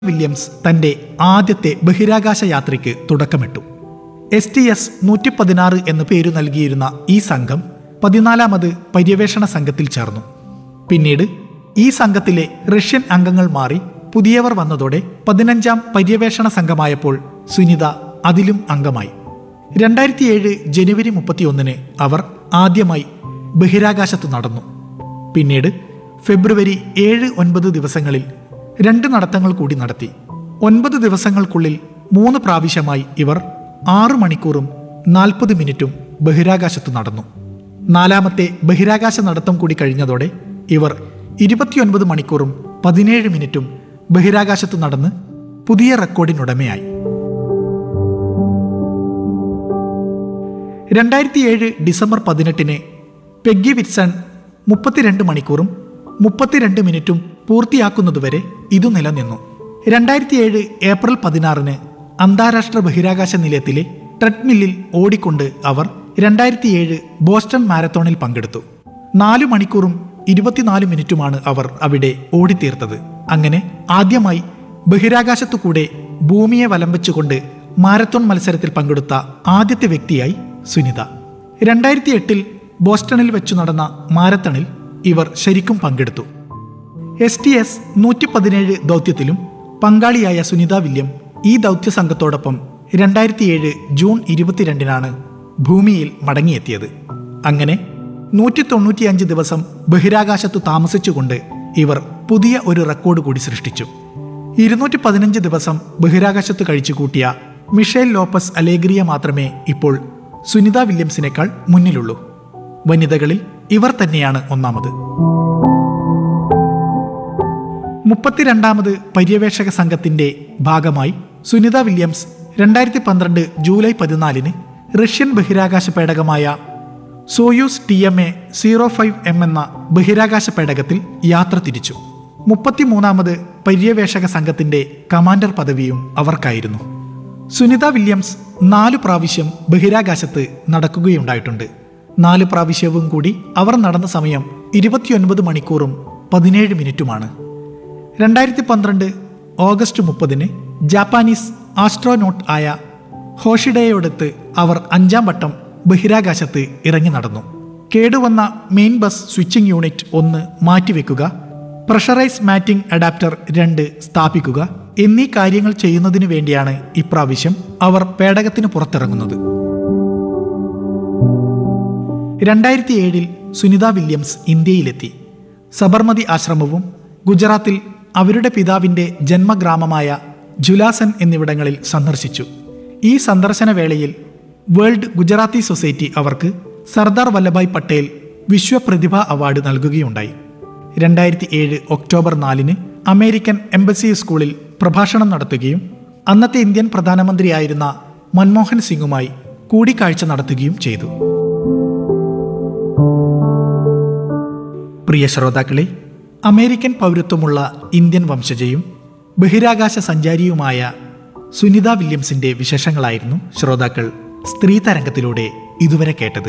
Williams തന്റെ ആദ്യത്തെ ബഹിരാകാശ യാത്രയ്ക്ക് തുടക്കമിട്ടു എസ് ടി എസ് നൂറ്റി പതിനാറ് എന്ന് പേരു നൽകിയിരുന്ന ഈ സംഘം പതിനാലാമത് പര്യവേഷണ സംഘത്തിൽ ചേർന്നു പിന്നീട് ഈ സംഘത്തിലെ റഷ്യൻ അംഗങ്ങൾ മാറി പുതിയവർ വന്നതോടെ പതിനഞ്ചാം പര്യവേഷണ സംഘമായപ്പോൾ സുനിത അതിലും അംഗമായി രണ്ടായിരത്തി ഏഴ് ജനുവരി മുപ്പത്തിയൊന്നിന് അവർ ആദ്യമായി ബഹിരാകാശത്ത് നടന്നു പിന്നീട് ഫെബ്രുവരി ഏഴ് ഒൻപത് ദിവസങ്ങളിൽ രണ്ട് നടത്തങ്ങൾ കൂടി നടത്തി ഒൻപത് ദിവസങ്ങൾക്കുള്ളിൽ മൂന്ന് പ്രാവശ്യമായി ഇവർ ആറു മണിക്കൂറും നാൽപ്പത് മിനിറ്റും ബഹിരാകാശത്ത് നടന്നു നാലാമത്തെ ബഹിരാകാശ നടത്തം കൂടി കഴിഞ്ഞതോടെ ഇവർ ഇരുപത്തിയൊൻപത് മണിക്കൂറും പതിനേഴ് മിനിറ്റും ബഹിരാകാശത്ത് നടന്ന് പുതിയ റെക്കോർഡിനുടമയായി രണ്ടായിരത്തി ഏഴ് ഡിസംബർ പതിനെട്ടിന് പെഗ്ഗി വിറ്റ്സൺ മുപ്പത്തിരണ്ട് മണിക്കൂറും മുപ്പത്തിരണ്ട് മിനിറ്റും പൂർത്തിയാക്കുന്നതുവരെ ഇതു നിലനിന്നു രണ്ടായിരത്തി ഏഴ് ഏപ്രിൽ പതിനാറിന് അന്താരാഷ്ട്ര ബഹിരാകാശ നിലയത്തിലെ ട്രെഡ്മില്ലിൽ ഓടിക്കൊണ്ട് അവർ രണ്ടായിരത്തി ഏഴ് ബോസ്റ്റൺ മാരത്തോണിൽ പങ്കെടുത്തു നാലു മണിക്കൂറും ഇരുപത്തിനാല് മിനിറ്റുമാണ് അവർ അവിടെ ഓടിത്തീർത്തത് അങ്ങനെ ആദ്യമായി ബഹിരാകാശത്തു കൂടെ ഭൂമിയെ വലം വെച്ചുകൊണ്ട് മാരത്തോൺ മത്സരത്തിൽ പങ്കെടുത്ത ആദ്യത്തെ വ്യക്തിയായി സുനിത രണ്ടായിരത്തി എട്ടിൽ ബോസ്റ്റണിൽ വെച്ചു നടന്ന മാരത്തണിൽ ഇവർ ശരിക്കും പങ്കെടുത്തു എസ് ടി എസ് നൂറ്റി പതിനേഴ് ദൗത്യത്തിലും പങ്കാളിയായ സുനിത വില്യം ഈ ദൗത്യ സംഘത്തോടൊപ്പം രണ്ടായിരത്തി ഏഴ് ജൂൺ ഇരുപത്തിരണ്ടിനാണ് ഭൂമിയിൽ മടങ്ങിയെത്തിയത് അങ്ങനെ നൂറ്റി തൊണ്ണൂറ്റിയഞ്ച് ദിവസം ബഹിരാകാശത്തു താമസിച്ചുകൊണ്ട് ഇവർ പുതിയ ഒരു റെക്കോർഡ് കൂടി സൃഷ്ടിച്ചു ഇരുന്നൂറ്റി പതിനഞ്ച് ദിവസം ബഹിരാകാശത്ത് കഴിച്ചു കൂട്ടിയ മിഷേൽ ലോപ്പസ് അലേഗ്രിയ മാത്രമേ ഇപ്പോൾ സുനിത വില്യംസിനേക്കാൾ മുന്നിലുള്ളൂ വനിതകളിൽ ഇവർ തന്നെയാണ് ഒന്നാമത് മുപ്പത്തിരണ്ടാമത് പര്യവേഷക സംഘത്തിന്റെ ഭാഗമായി സുനിത വില്യംസ് രണ്ടായിരത്തി പന്ത്രണ്ട് ജൂലൈ പതിനാലിന് റഷ്യൻ ബഹിരാകാശ പേടകമായ Soyuz T M A zero five M എന്ന ബഹിരാകാശ പേടകത്തിൽ യാത്ര തിരിച്ചു മുപ്പത്തിമൂന്നാമത് പര്യവേഷക സംഘത്തിന്റെ കമാൻഡർ പദവിയും അവർക്കായിരുന്നു സുനിത വില്യംസ് നാലു പ്രാവശ്യം ബഹിരാകാശത്ത് നടക്കുകയുണ്ടായിട്ടുണ്ട് നാല് പ്രാവശ്യവും കൂടി അവർ നടന്ന സമയം ഇരുപത്തിയൊൻപത് മണിക്കൂറും പതിനേഴ് മിനിറ്റുമാണ് രണ്ടായിരത്തി പന്ത്രണ്ട് ഓഗസ്റ്റ് മുപ്പതിന് ജാപ്പാനീസ് ആസ്ട്രോനോട്ട് ആയ ഹോഷിഡയോടൊത്ത് അവർ അഞ്ചാം വട്ടം ബഹിരാകാശത്ത് ഇറങ്ങി നടന്നു കേടുവന്ന മെയിൻ ബസ് സ്വിച്ചിംഗ് യൂണിറ്റ് ഒന്ന് മാറ്റിവെക്കുക പ്രഷറൈസ് മാറ്റിംഗ് അഡാപ്റ്റർ രണ്ട് സ്ഥാപിക്കുക എന്നീ കാര്യങ്ങൾ ചെയ്യുന്നതിനു വേണ്ടിയാണ് ഇപ്രാവശ്യം അവർ പേടകത്തിന് പുറത്തിറങ്ങുന്നത് രണ്ടായിരത്തി ഏഴിൽ സുനിത വില്യംസ് ഇന്ത്യയിലെത്തി സബർമതി ആശ്രമവും ഗുജറാത്തിൽ അവരുടെ പിതാവിന്റെ ജന്മഗ്രാമമായ ജുലാസൻ എന്നിവിടങ്ങളിൽ സന്ദർശിച്ചു ഈ സന്ദർശന വേളയിൽ വേൾഡ് ഗുജറാത്തി സൊസൈറ്റി അവർക്ക് സർദാർ വല്ലഭായ് പട്ടേൽ വിശ്വപ്രതിഭ അവാർഡ് നൽകുകയുണ്ടായി രണ്ടായിരത്തി ഏഴ് ഒക്ടോബർ നാലിന് അമേരിക്കൻ എംബസി സ്കൂളിൽ പ്രഭാഷണം നടത്തുകയും അന്നത്തെ ഇന്ത്യൻ പ്രധാനമന്ത്രിയായിരുന്ന മൻമോഹൻ സിംഗുമായി കൂടിക്കാഴ്ച നടത്തുകയും ചെയ്തു പ്രിയ ശ്രോതാക്കളെ അമേരിക്കൻ പൗരത്വമുള്ള ഇന്ത്യൻ വംശജയും ബഹിരാകാശ സഞ്ചാരിയുമായ സുനിത വില്യംസിന്റെ വിശേഷങ്ങളായിരുന്നു ശ്രോതാക്കൾ സ്ത്രീ തരംഗത്തിലൂടെ ഇതുവരെ കേട്ടത്